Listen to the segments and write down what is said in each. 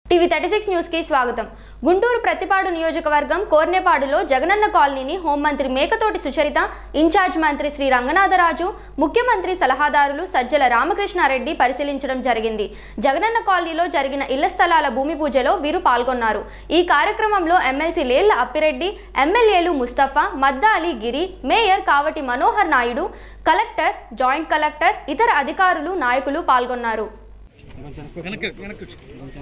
TV thirty six న్యూస్కి స్వాగతం గుంటూరు ప్రతిపాడు నియోజకవర్గం కోర్నేపాడులో జగనన్న కాలనీని హోంమంత్రి మేకతోటి సుచరిత ఇన్ఛార్జ్ మంత్రి శ్రీ రంగనాథరాజు ముఖ్యమంత్రి సలహాదారులు సజ్జల రామకృష్ణారెడ్డి పరిశీలించడం జరిగింది జగనన్న కాలనీలో జరిగిన ఇళ్ల స్థలాల భూమి పూజలో వీరు పాల్గొన్నారు ఈ కార్యక్రమంలో ఎమ్మెల్సీ లేళ్ల అప్పిరెడ్డి ఎమ్మెల్యేలు Mustafa Maddali Giri mayor Kavati Manohar Naidu collector joint collector ఇతర అధికారులు నాయకులు పాల్గొన్నారు వెనక్కి వెనక్కి వచ్చి.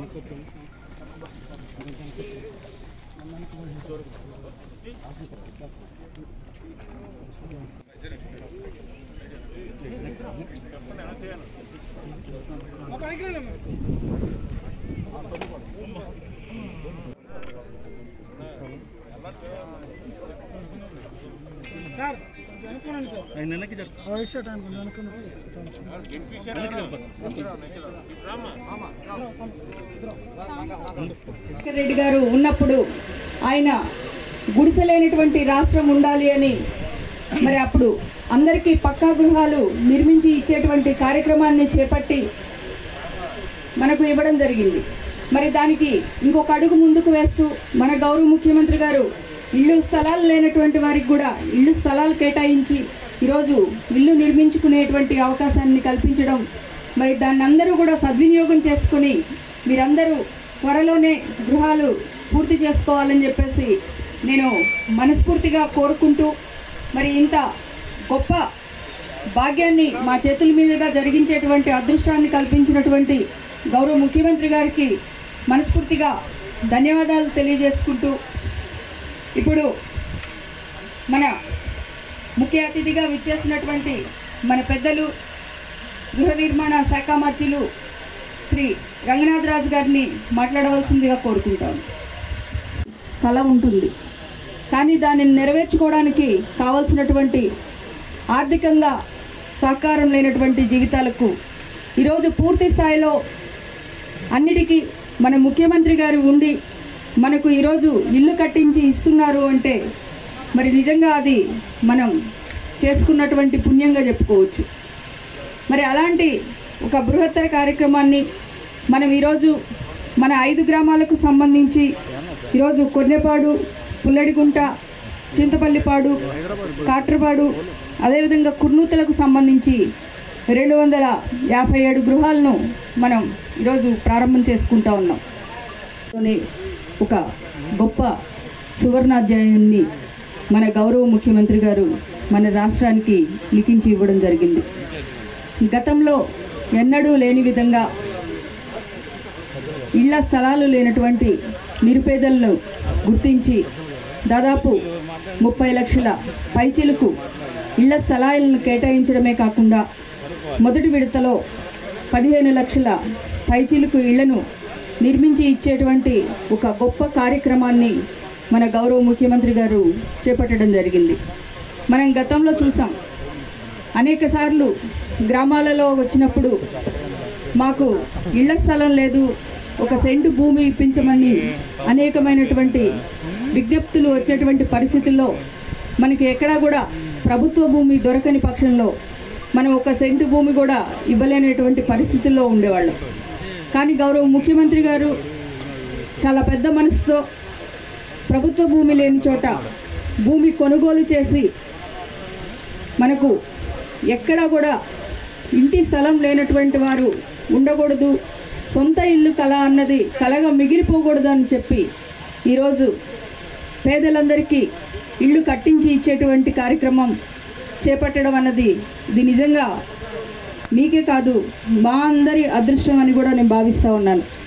ఆయన వెనక్కి జరుపు. వెనక్కి జరుపు. రాజశేఖర్ రెడ్డి గారు ఉన్నప్పుడు ఆయన గుడిసెలేనటువంటి రాష్ట్రం ఉండాలి అని మరి అప్పుడు అందరికీ పక్కా గృహాలు నిర్మించి ఇచ్చేటువంటి కార్యక్రమాన్ని చేపట్టి మనకు ఇవ్వడం జరిగింది మరి దానికి ఇంకొక అడుగు ముందుకు వేస్తూ మన గౌరవ ముఖ్యమంత్రి గారు ఇల్లు స్థలాలు లేనటువంటి వారికి కూడా ఇల్లు స్థలాలు కేటాయించి ఈరోజు ఇల్లు నిర్మించుకునేటువంటి అవకాశాన్ని కల్పించడం మరి దాన్ని అందరూ కూడా సద్వినియోగం చేసుకుని మీరందరూ త్వరలోనే గృహాలు పూర్తి చేసుకోవాలని చెప్పేసి నేను మనస్ఫూర్తిగా కోరుకుంటూ మరి ఇంత గొప్ప భాగ్యాన్ని మా చేతుల మీదుగా జరిగించేటువంటి అదృష్టాన్ని కల్పించినటువంటి గౌరవ ముఖ్యమంత్రి గారికి మనస్ఫూర్తిగా ధన్యవాదాలు తెలియజేసుకుంటూ ఇప్పుడు మన ముఖ్య అతిథిగా విచ్చేసినటువంటి మన పెద్దలు గృహ నిర్మాణ శాఖ మంత్రులు శ్రీ రంగనాథరాజు గారిని మాట్లాడవలసిందిగా కోరుకుంటాను కళ ఉంటుంది కానీ దానిని నెరవేర్చుకోవడానికి కావలసినటువంటి ఆర్థికంగా సహకారం లేనటువంటి జీవితాలకు ఈరోజు పూర్తి స్థాయిలో అన్నిటికీ మన ముఖ్యమంత్రి గారు ఉండి మనకు ఈరోజు ఇల్లు కట్టించి ఇస్తున్నారు అంటే మరి నిజంగా అది మనం చేసుకున్నటువంటి పుణ్యంగా చెప్పుకోవచ్చు మరి అలాంటి ఒక బృహత్తర కార్యక్రమాన్ని మనం ఈరోజు మన ఐదు గ్రామాలకు సంబంధించి ఈరోజు కొర్నెపాడు పుల్లడిగుంట చింతపల్లిపాడు కాట్రపాడు అదేవిధంగా కుర్నూతలకు సంబంధించి రెండు వందల యాభై ఏడు గృహాలను మనం ఈరోజు ప్రారంభం చేసుకుంటా ఉన్నాం లోనే ఒక గొప్ప సువర్ణాధ్యాయాన్ని మన గౌరవ ముఖ్యమంత్రి గారు మన రాష్ట్రానికి లిఖించి ఇవ్వడం జరిగింది గతంలో ఎన్నడూ లేని విధంగా ఇళ్ల స్థలాలు లేనటువంటి నిరుపేదలను గుర్తించి దాదాపు ముప్పై లక్షల పైచిలకు ఇళ్ల స్థలాలను కేటాయించడమే కాకుండా మొదటి విడతలో పదిహేను లక్షల పైచిలకు ఇళ్లను నిర్మించి ఇచ్చేటువంటి ఒక గొప్ప కార్యక్రమాన్ని మన గౌరవ ముఖ్యమంత్రి గారు చేపట్టడం జరిగింది మనం గతంలో చూసాం అనేక సార్లు గ్రామాలలో వచ్చినప్పుడు మాకు ఇళ్ల స్థలం లేదు ఒక సెంటు భూమి ఇప్పించమని అనేకమైనటువంటి విజ్ఞప్తులు వచ్చేటువంటి పరిస్థితుల్లో మనకి ఎక్కడా కూడా ప్రభుత్వ భూమి దొరకని పక్షంలో మనం ఒక సెంటు భూమి కూడా ఇవ్వలేనటువంటి పరిస్థితుల్లో ఉండేవాళ్ళం కానీ గౌరవ ముఖ్యమంత్రి గారు చాలా పెద్ద మనసుతో ప్రభుత్వ భూమి లేని చోట భూమి కొనుగోలు చేసి మనకు ఎక్కడా కూడా ఇంటి స్థలం లేనటువంటి వారు ఉండకూడదు సొంత ఇల్లు కళ అన్నది కలగా మిగిలిపోకూడదు అని చెప్పి ఈరోజు పేదలందరికీ ఇల్లు కట్టించి ఇచ్చేటువంటి కార్యక్రమం చేపట్టడం అన్నది ఇది నిజంగా మీకే కాదు మా అందరి అదృష్టం అని కూడా నేను భావిస్తూ ఉన్నాను